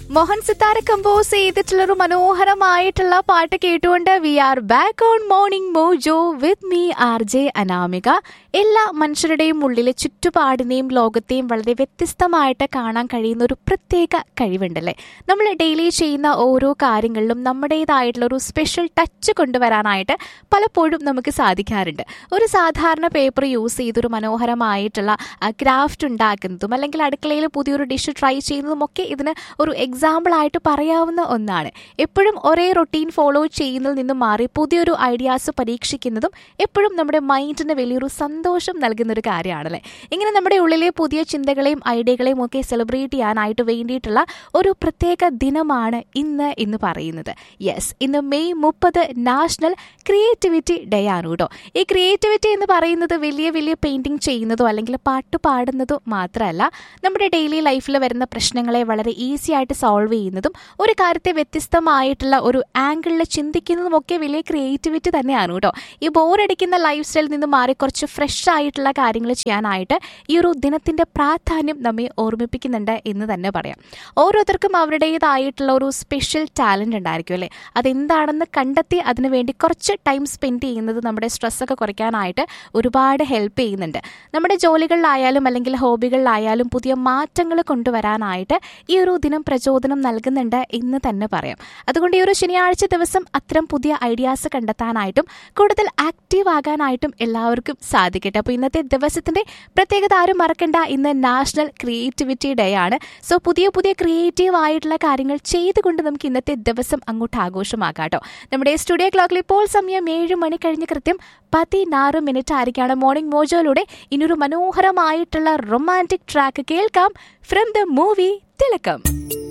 Mohan Sithara compose ചെയ്തിട്ടുള്ള ഒരു മനോഹരമായിട്ടുള്ള പാട്ട് കേട്ടുകൊണ്ട് we are back on morning mojo with me R J Anamika എല്ലാ മനുഷ്യരുടെയും ഉള്ളിലെ ചുറ്റുപാടിനെയും ലോകത്തെയും വളരെ വ്യത്യസ്തമായിട്ട് കാണാൻ കഴിയുന്ന ഒരു പ്രത്യേക കഴിവുണ്ടല്ലേ നമ്മൾ ഡെയിലി ചെയ്യുന്ന ഓരോ കാര്യങ്ങളിലും നമ്മുടേതായിട്ടുള്ള ഒരു സ്പെഷ്യൽ ടച്ച് കൊണ്ടുവരാനായിട്ട് പലപ്പോഴും നമുക്ക് സാധിക്കാറുണ്ട് ഒരു സാധാരണ പേപ്പർ യൂസ് ചെയ്തൊരു മനോഹരമായിട്ടുള്ള ക്രാഫ്റ്റ് ഉണ്ടാക്കുന്നതും അല്ലെങ്കിൽ അടുക്കളയിൽ പുതിയൊരു ഡിഷ് ട്രൈ ചെയ്യുന്നതും ഒക്കെ ഇതിന് ഒരു എക്സാമ്പിൾ ആയിട്ട് പറയാവുന്ന ഒന്നാണ് എപ്പോഴും ഒരേ റൊട്ടീൻ ഫോളോ ചെയ്യുന്നതിൽ നിന്നും മാറി പുതിയൊരു ഐഡിയാസ് പരീക്ഷിക്കുന്നതും എപ്പോഴും നമ്മുടെ മൈൻഡിന് വലിയൊരു സന്തോഷം നൽകുന്ന ഒരു കാര്യമാണല്ലേ ഇങ്ങനെ നമ്മുടെ ഉള്ളിലെ പുതിയ ചിന്തകളെയും ഐഡിയകളെയും ഒക്കെ സെലിബ്രേറ്റ് ചെയ്യാനായിട്ട് വേണ്ടിയിട്ടുള്ള ഒരു പ്രത്യേക ദിനമാണ് ഇന്ന് എന്ന് പറയുന്നത് യെസ് ഇന്ന് മെയ് മുപ്പത് നാഷണൽ ക്രിയേറ്റിവിറ്റി ഡേ ആണ് കേട്ടോ ഈ ക്രിയേറ്റിവിറ്റി എന്ന് പറയുന്നത് വലിയ വലിയ പെയിന്റിംഗ് ചെയ്യുന്നതോ അല്ലെങ്കിൽ പാട്ട് പാടുന്നതോ മാത്രമല്ല നമ്മുടെ ഡെയിലി ലൈഫിൽ വരുന്ന പ്രശ്നങ്ങളെ വളരെ ഈസി ആയിട്ട് സോൾവ് ചെയ്യുന്നതും ഒരു കാര്യത്തെ വ്യത്യസ്തമായിട്ടുള്ള ഒരു ആംഗിളിൽ ചിന്തിക്കുന്നതും ഒക്കെ വലിയ ക്രിയേറ്റിവിറ്റി തന്നെയാണ് കേട്ടോ ഈ ബോറടിക്കുന്ന ലൈഫ് സ്റ്റൈലിൽ നിന്ന് മാറി കുറച്ച് ഫ്രഷ് ആയിട്ടുള്ള കാര്യങ്ങൾ ചെയ്യാനായിട്ട് ഈ ഒരു ദിനത്തിന്റെ പ്രാധാന്യം നമ്മെ ഓർമ്മിപ്പിക്കുന്നുണ്ട് എന്ന് തന്നെ പറയാം ഓരോരുത്തർക്കും അവരുടേതായിട്ടുള്ള ഒരു സ്പെഷ്യൽ ടാലന്റ് ഉണ്ടായിരിക്കും അല്ലേ അതെന്താണെന്ന് കണ്ടെത്തി അതിനു വേണ്ടി കുറച്ച് ടൈം സ്പെൻഡ് ചെയ്യുന്നത് നമ്മുടെ സ്ട്രെസ്സൊക്കെ കുറയ്ക്കാനായിട്ട് ഒരുപാട് ഹെൽപ്പ് ചെയ്യുന്നുണ്ട് നമ്മുടെ ജോലികളിലായാലും അല്ലെങ്കിൽ ഹോബികളിലായാലും പുതിയ മാറ്റങ്ങൾ കൊണ്ടുവരാനായിട്ട് ഈ ഒരു ദിനം പ്രചോദനം നൽകുന്നുണ്ട് എന്ന് തന്നെ പറയാം അതുകൊണ്ട് ഈ ഒരു ശനിയാഴ്ച ദിവസം അത്തരം പുതിയ ഐഡിയാസ് കണ്ടെത്താനായിട്ടും കൂടുതൽ ആക്റ്റീവ് ആകാനായിട്ടും എല്ലാവർക്കും സാധിക്കട്ടെ അപ്പോൾ ഇന്നത്തെ ദിവസത്തിന്റെ പ്രത്യേകത ആരും മറക്കണ്ട ഇന്ന് നാഷണൽ ക്രിയേറ്റിവിറ്റി ഡേ ആണ് സോ പുതിയ പുതിയ ക്രിയേറ്റീവ് ആയിട്ടുള്ള കാര്യങ്ങൾ ചെയ്തുകൊണ്ട് നമുക്ക് ഇന്നത്തെ ദിവസം അങ്ങോട്ട് ആഘോഷമാക്കാം കേട്ടോ നമ്മുടെ സ്റ്റുഡിയോ ക്ലോക്കിൽ ഇപ്പോൾ സമയം ഏഴ് മണി കഴിഞ്ഞ് കൃത്യം പതിനാറ് മിനിറ്റ് ആയിരിക്കാണ് മോർണിംഗ് മോജോയിലൂടെ ഇനിയൊരു മനോഹരമായിട്ടുള്ള റൊമാൻറ്റിക് ട്രാക്ക് കേൾക്കാം ഫ്രം ദ മൂവി തിലക്കം